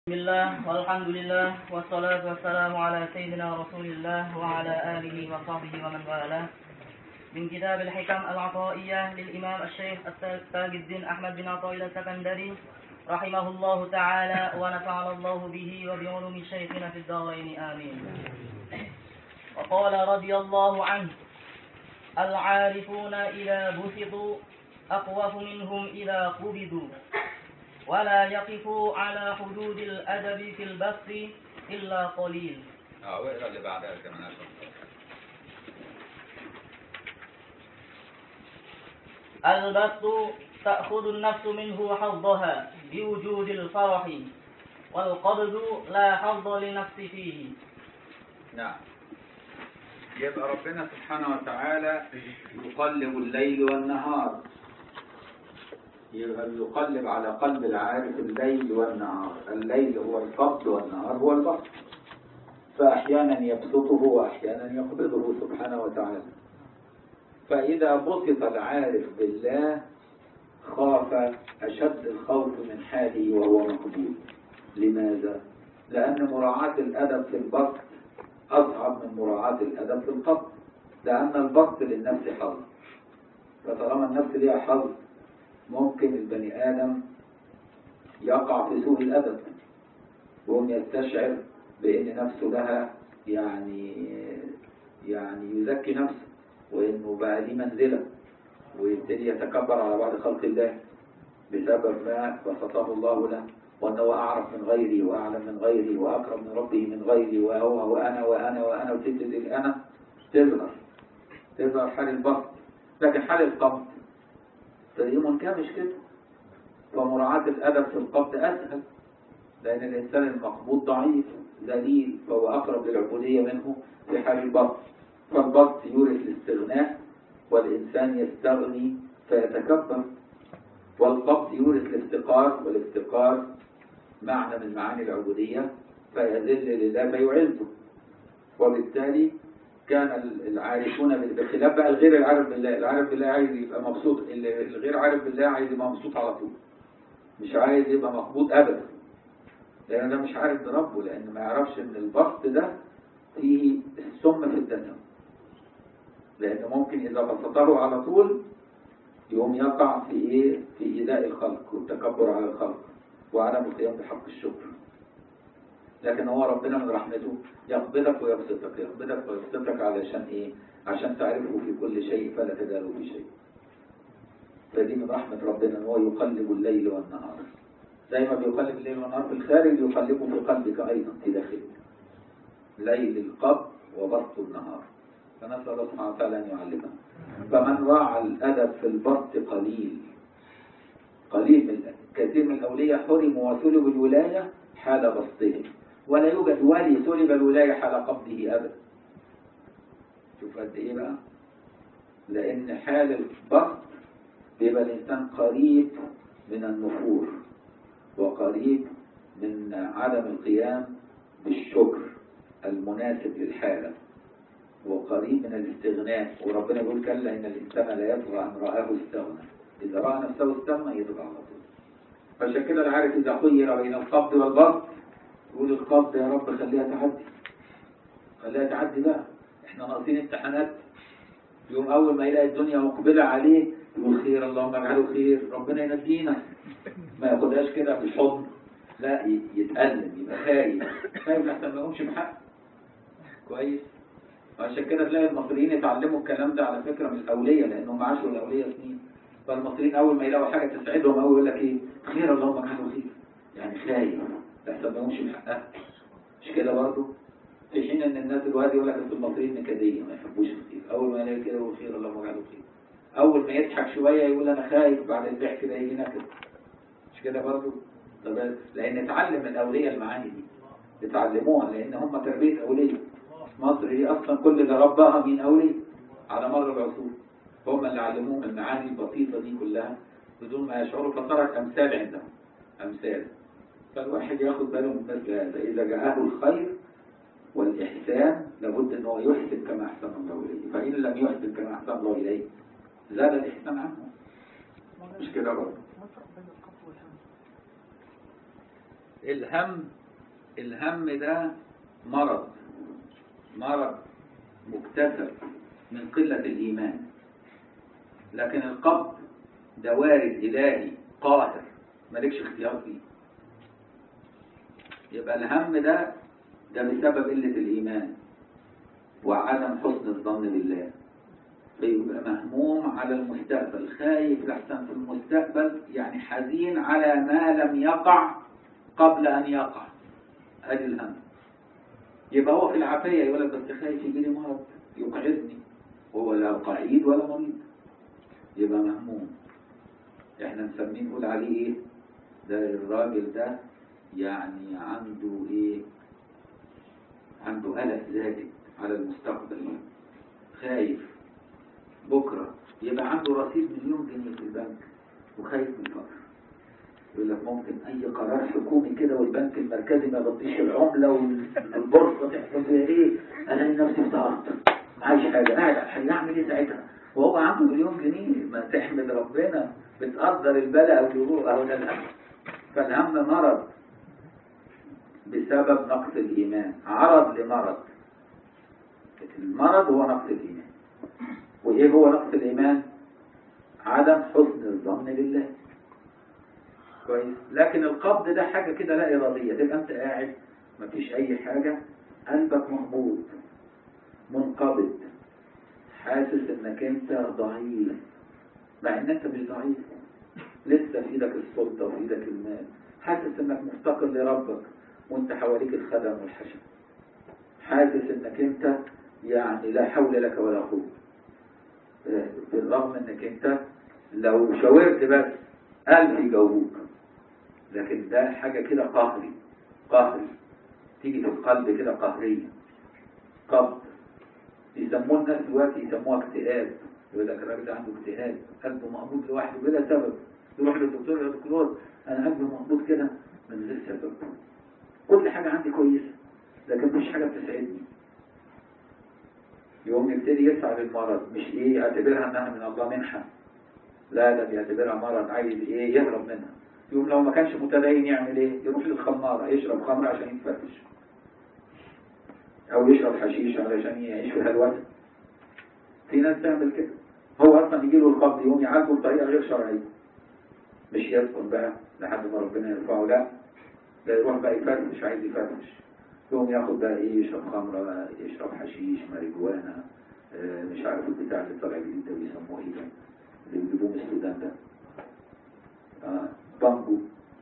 بسم الله والحمد لله والصلاة والسلام على سيدنا رسول الله وعلى آله وصحبه ومن والاه من كتاب الحكم العطائية للإمام الشيخ تاج الدين أحمد بن عطاء السكندري رحمه الله تعالى ونفعنا الله به وبعلوم شيخنا في الدارين آمين وقال رضي الله عنه العارفون إذا بسطوا أقوف منهم إذا قبضوا ولا يقفوا على حدود الأدب في البسط إلا قليل اه واقرا اللي بعدها كمان عشان البسط تأخذ النفس منه حظها بوجود الفرح والقبض لا حظ لنفس فيه نعم يبقى ربنا سبحانه وتعالى يقلب الليل والنهار يبقى يقلب على قلب العارف الليل والنهار الليل هو القبض والنهار هو البسط فأحيانا يبسطه وأحيانا يقبضه سبحانه وتعالى فإذا بسط العارف بالله خاف أشد الخوف من حاله وهو مقبول لماذا؟ لأن مراعاة الأدب في البسط أصعب من مراعاة الأدب في القبض لأن البسط للنفس حظ فطالما النفس ليها حظ ممكن البني آدم يقع في سوء الأدب وهم يستشعر بأن نفسه لها يعني يعني يزكي نفسه وإنه بقى ليه منزلة ويبتدي يتكبر على بعض خلق الله بسبب ما بسطه الله له وأنه أعرف من غيري وأعلم من غيري وأقرب من ربه من غيري وهو وأنا وأنا وأنا وتبتدي الأنا تظهر تظهر حال البسط لكن حال القبض تلاقيه منكمش كده فمراعاة الأدب في القبض أسهل لأن الإنسان المقبوض ضعيف ذليل فهو أقرب للعبودية منه في حال البسط فالبسط يورث الاستغناء والإنسان يستغني فيتكبر والقبض يورث الافتقار والافتقار معنى من معاني العبودية فيذل لله فيعزه وبالتالي كان العارفون بخلاف بقى الغير العارف بالله العارف بالله عايز يبقى مبسوط الغير عارف بالله عايز يبقى مبسوط على طول مش عايز يبقى مقبوض ابدا لان ده مش عارف بربه لان ما يعرفش ان البسط ده فيه السم في الدسم لان ممكن اذا بسطه على طول يقوم يقع في ايه في ايذاء الخلق والتكبر على الخلق وعدم القيام بحق الشكر لكن هو ربنا من رحمته يقبضك ويبسطك يقبضك ويبسطك علشان ايه عشان تعرفه في كل شيء فلا تجاله في شيء فدي من رحمة ربنا ان هو يقلب الليل والنهار زي ما بيقلب الليل والنهار في الخارج يقلبه في قلبك ايضا في داخلك ليل القبض وبسط النهار فنسأل الله سبحانه وتعالى ان يعلمنا فمن راعى الادب في البسط قليل قليل من كثير من الاولياء حرموا وسلبوا الولايه حال بسطهم ولا يوجد ولي سلب الولاية حال قبضه أبدا شوف قد إيه بقى لأن حال البسط بيبقى الإنسان قريب من النفور وقريب من عدم القيام بالشكر المناسب للحالة وقريب من الاستغناء وربنا يقول كلا إن الإنسان لا يطغى أن رآه استغنى إذا رأى نفسه استغنى يطغى على طول فعشان كده العارف إذا خير بين القبض والبسط يقول القبض يا رب خليها تعدي خليها تعدي بقى احنا ناقصين امتحانات يوم اول ما يلاقي الدنيا مقبلة عليه يقول خير اللهم اجعله خير ربنا ينجينا ما ياخدهاش كده بالحضن لا يتألم يبقى خايف خايف لحسن ما يقومش بحق كويس وعشان كده تلاقي المصريين يتعلموا الكلام ده على فكرة من الأولية لأنهم عاشوا الأولية سنين فالمصريين أول ما يلاقوا حاجة تسعدهم أول يقول لك إيه خير اللهم اجعله خير يعني خايف لحسن ما يقومش بحقها مش كده برضه في حين ان الناس دلوقتي يقول لك اصل المصريين نكديه ما يحبوش الخير اول ما يلاقي كده يقول خير اللهم اجعله خير اول ما يضحك شويه يقول انا خايف بعد الضحك ده يجي نكد مش كده برضه طب لان اتعلم الاولياء المعاني دي اتعلموها لان هم تربيه اولياء مصر دي اصلا كل اللي رباها مين اولياء على مر العصور هم اللي علموهم المعاني البسيطه دي كلها بدون ما يشعروا فصارت امثال عندهم امثال فالواحد ياخد باله من مثل هذا إذا جاءه الخير والإحسان لابد أنه يحسن كما أحسن الله إليه فإن لم يحسن كما أحسن الله إليه زاد الإحسان عنه مش كده برضه الهم الهم ده مرض مرض مكتسب من قلة الإيمان لكن القبض ده وارد إلهي قاهر مالكش اختيار فيه يبقى الهم ده ده بسبب قلة الإيمان وعدم حسن الظن بالله فيبقى مهموم على المستقبل خايف لحسن في المستقبل يعني حزين على ما لم يقع قبل أن يقع أدي الهم يبقى هو في العافية يقول لك بس خايف يجي لي مرض يقعدني هو لا قعيد ولا مريض يبقى مهموم احنا نسميه نقول عليه ايه ده الراجل ده يعني عنده ايه عنده قلق زائد على المستقبل خايف بكرة يبقى عنده رصيد مليون جنيه في البنك وخايف من الفقر يقول لك ممكن اي قرار حكومي كده والبنك المركزي ما يغطيش العملة والبورصة تحصل فيها ايه الاقي نفسي افتقرت معيش حاجة قاعد على الحي اعمل ايه ساعتها وهو عنده مليون جنيه ما تحمد ربنا بتقدر البلاء او الوجوه اهو ده الهم فالهم مرض بسبب نقص الايمان عرض لمرض المرض هو نقص الايمان وايه هو نقص الايمان عدم حسن الظن بالله كويس لكن القبض ده حاجة كده لا إرادية تبقى أنت قاعد مفيش أي حاجة قلبك مقبوض منقبض حاسس إنك أنت ضعيف مع إن أنت مش ضعيف لسه في إيدك السلطة وفي إيدك المال حاسس إنك مفتقر لربك وأنت حواليك الخدم والحشم حاسس إنك أنت يعني لا حول لك ولا قوة بالرغم إنك أنت لو شاورت بس ألف يجاوبوك لكن ده حاجة كده قهري قهري تيجي في القلب كده قهرية قبض يسموه الناس دلوقتي يسموها اكتئاب يقول لك الراجل ده عنده اكتئاب قلبه مقبوض لوحده بلا سبب يروح للدكتور يا دكتور انا قلبي مقبوض كده من غير سبب كل حاجة عندي كويسة لكن مفيش حاجة بتسعدني يقوم يبتدي يسعى للمرض مش ايه يعتبرها انها من الله منحة لا ده بيعتبرها مرض عايز ايه يهرب منها يقوم لو ما كانش متدين يعمل ايه يروح للخمارة يشرب خمر عشان يتفتش او يشرب حشيش علشان يعيش في هلوسة في ناس تعمل كده هو اصلا يجي له القبض يقوم يعالجه بطريقة غير شرعية مش يسكن بقى لحد ما ربنا يرفعه لا ده يروح بقى يفتش عايز يفتش يقوم ياخد بقى ايه يشرب خمرة بقى يشرب حشيش ماريجوانا آه مش عارف البتاع اللي طالع جديد ده بيسموه ايه ده اللي بيجيبوه من السودان ده آه بامبو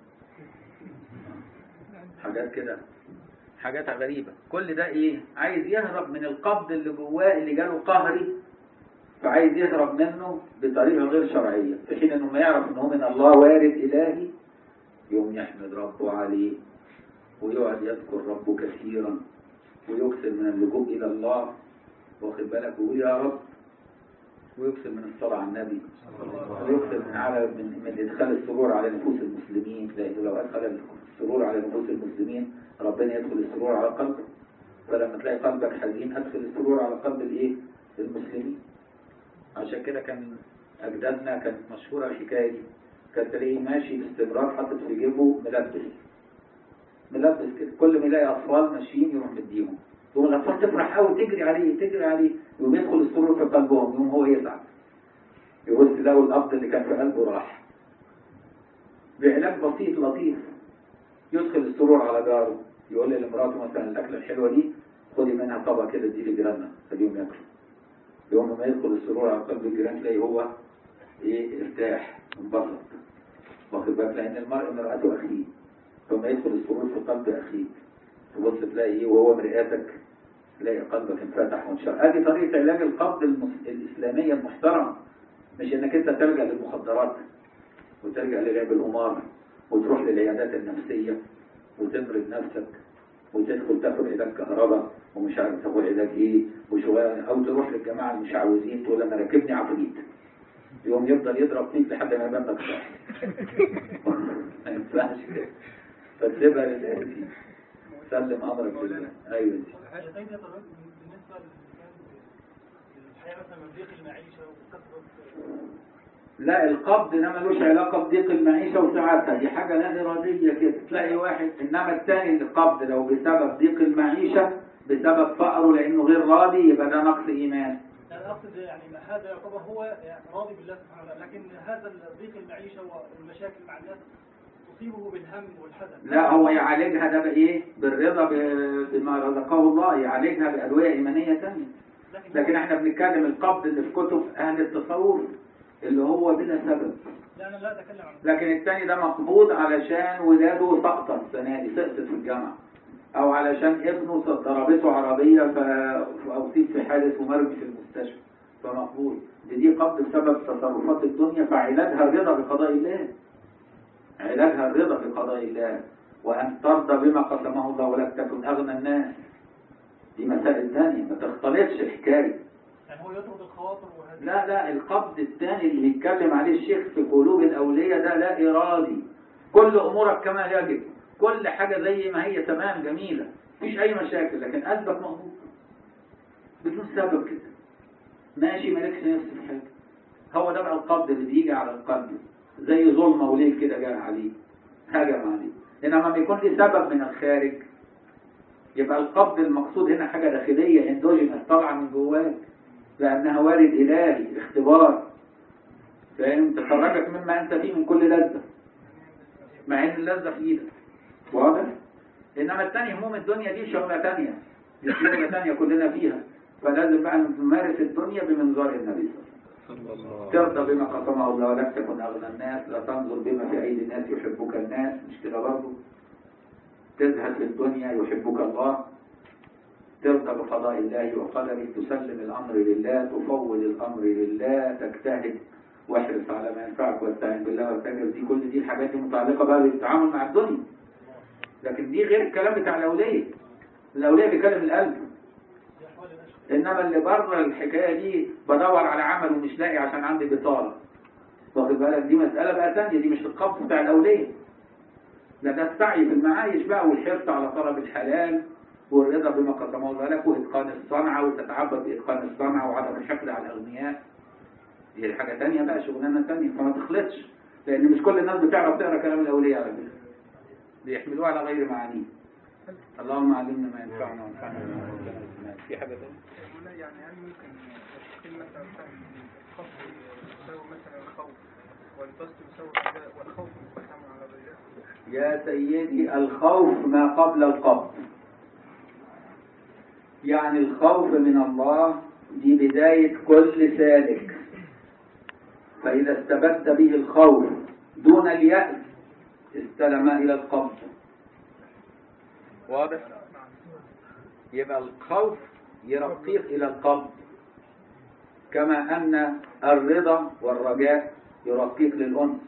حاجات كده حاجات غريبة كل ده ايه عايز يهرب من القبض اللي جواه اللي جاله قهري فعايز يهرب منه بطريقة غير شرعية في حين انه ما يعرف انه من الله وارد الهي يوم يحمد ربه عليه ويقعد يذكر ربه كثيرا ويكثر من اللجوء الى الله واخد بالك ويقول يا رب ويكثر من الصلاة على النبي ويكثر من على من, من ادخال السرور على نفوس المسلمين لانه لو ادخل السرور على نفوس المسلمين ربنا يدخل السرور على قلبه فلما تلاقي قلبك حزين ادخل السرور على قلب الايه المسلمين عشان كده كان اجدادنا كانت مشهورة الحكاية دي كان تلاقيه ماشي باستمرار حاطط في جيبه ملبس ملبس كده كل ما يلاقي اطفال ماشيين يروح مديهم يقوم الاطفال تفرح قوي تجري عليه تجري عليه يقوم يدخل السرور في قلبهم يقوم هو يسعد يقول تلاقوا القبض اللي كان في قلبه راح بعلاج بسيط لطيف يدخل السرور على جاره يقول لمراته مثلا الاكله الحلوه دي خدي منها طبق كده دي لجيراننا خليهم ياكلوا يوم ما يدخل السرور على قلب الجيران تلاقي هو ايه ارتاح انبسط واخد بالك لان المرء مرآته اخيه فما يدخل السرور في قلب اخيه تبص تلاقي ايه وهو مرآتك تلاقي قلبك انفتح وانشرح ادي طريقه علاج القبض المس... الاسلاميه المحترمه مش انك انت ترجع للمخدرات وترجع للعب القمار وتروح للعيادات النفسيه وتمرض نفسك وتدخل تاخد علاج كهرباء ومش عارف تاخد علاج ايه وشوية او تروح للجماعه المشعوذين تقول انا راكبني عفريت يوم يفضل يضرب فيك لحد ما يبان لك صح ما ينفعش كده فتسيبها لله دي سلم امرك لله ايوه دي حاجة تانية طبعا بالنسبة للحياة مثلا من ضيق المعيشة وكثرة لا القبض ده ملوش علاقة بضيق المعيشة وسعتها دي حاجة لا إرادية كده تلاقي واحد إنما التاني القبض لو بسبب ضيق المعيشة بسبب فقره لأنه غير راضي يبقى ده نقص إيمان أنا أقصد يعني ما هذا يعتبر هو يعني راضي بالله سبحانه وتعالى لكن هذا ضيق المعيشة والمشاكل مع الناس تصيبه بالهم والحزن لا هو يعالجها ده بإيه بالرضا ب- بما رزقه الله يعالجها بأدوية إيمانية تانية لكن احنا بنتكلم القبض اللي في كتب أهل التصوف اللي هو بلا سبب لا أنا لا أتكلم عن لكن التاني ده مقبوض علشان ولاده سقطت السنة دي سقطت في الجامعة أو علشان ابنه ضربته عربية ف- فأصيب في حادث ومرمي في المستشفى فمقبوض دي, دي قبض بسبب تصرفات الدنيا فعلاجها الرضا بقضاء الله علاجها الرضا بقضاء الله وأن ترضى بما قسمه الله ولك تكن أغنى الناس دي مسائل تانية ما تختلطش الحكاية يعني هو يطرد الخواطر وهذا لا لا القبض الثاني اللي بيتكلم عليه الشيخ في قلوب الأولياء ده لا إرادي كل أمورك كما يجب كل حاجة زي ما هي تمام جميلة مفيش أي مشاكل لكن قلبك مقبوض بدون سبب كده ماشي مالكش نفس في حاجة هو ده بقى القبض اللي بيجي على القلب زي ظلمة وليل كده جاء عليه هجم عليه إنما لما يكون لي سبب من الخارج يبقى القبض المقصود هنا حاجة داخلية اندوجينس طالعة من جواك لأنها وارد إلهي اختبار فاهم تخرجك مما أنت فيه من كل لذة مع إن اللذة في إيدك واضح؟ إنما التاني هموم الدنيا دي شغلة تانية دي شغلة تانية كلنا فيها فلازم بقى نمارس الدنيا بمنظار النبي صلى الله عليه وسلم ترضى بما قسمه الله لك تكن أغنى الناس لا تنظر بما في أيدي الناس يحبك الناس مش كده برضه تزهد في الدنيا يحبك الله ترضى بقضاء الله وقدره تسلم الأمر لله تفوض الأمر لله تجتهد واحرص على ما ينفعك واستعين بالله واستجر دي كل دي الحاجات دي متعلقة بقى بالتعامل مع الدنيا لكن دي غير الكلام بتاع الأولية الأولية بيكلم القلب دي أحوال الأشخاص إنما اللي بره الحكاية دي بدور على عمل ومش لاقي عشان عندي بطالة واخد بالك دي مسألة بقى تانية دي مش القبض بتاع الأولية ده ده السعي في المعايش بقى والحرص على طلب الحلال والرضا بما قسمه الله لك وإتقان الصنعة وتتعبد بإتقان الصنعة وعدم الحقد على الأغنياء دي حاجة تانية بقى شغلانة تانية فما تخلطش لأن مش كل الناس بتعرف تقرا كلام الأولياء على فكرة بيحملوه على غير معانيه اللهم علمنا ما ينفعنا وانفعنا بما علمتنا في حاجة تانية لا يعني هل ممكن تشكيل مثلا فهم الخوف يساوي مثلا الخوف والبسط يساوي الرجاء والخوف مستحكم على الرجاء يا سيدي الخوف ما قبل القبض يعني الخوف من الله دي بداية كل سالك فإذا استبد به الخوف دون اليأس استلم إلى القبض واضح؟ يبقى الخوف يرقيك إلى القبض كما أن الرضا والرجاء يرقيك للأنس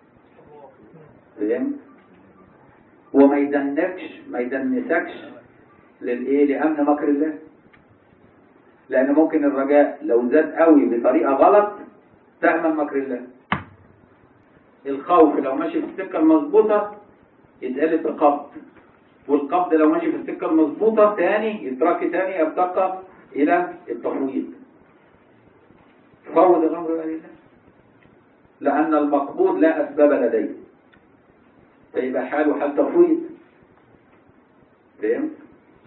فهمت؟ وما يدنكش ما يدنسكش للايه لامن مكر الله لان ممكن الرجاء لو زاد قوي بطريقه غلط تامن مكر الله الخوف لو ماشي في السكه المظبوطه يتقلب بقبض والقبض لو ماشي في السكه المظبوطه تاني يترك تاني يرتقى الى التفويض فوض الامر الى الله لان المقبوض لا اسباب لديه فيبقى حاله حال تفويض فهمت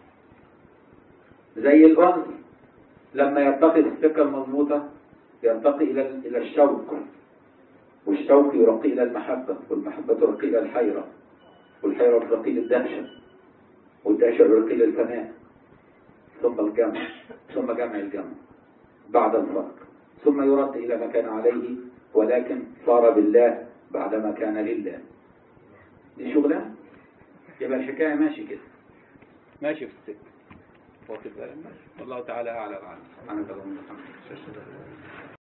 زي الأنس لما يرتقي السكة المضبوطة يرتقي إلى إلى الشوق والشوق يرقي إلى المحبة والمحبة ترقي إلى الحيرة والحيرة ترقي للدهشة والدهشة يرقي للفناء ثم الجمع ثم جمع الجمع بعد الفرق ثم يرد إلى ما كان عليه ولكن صار بالله بعدما كان لله دي شغلانه يبقى الحكايه ماشي كده ماشي في السكه واخد بالك ماشي والله تعالى اعلم عنه سبحانك اللهم وبحمدك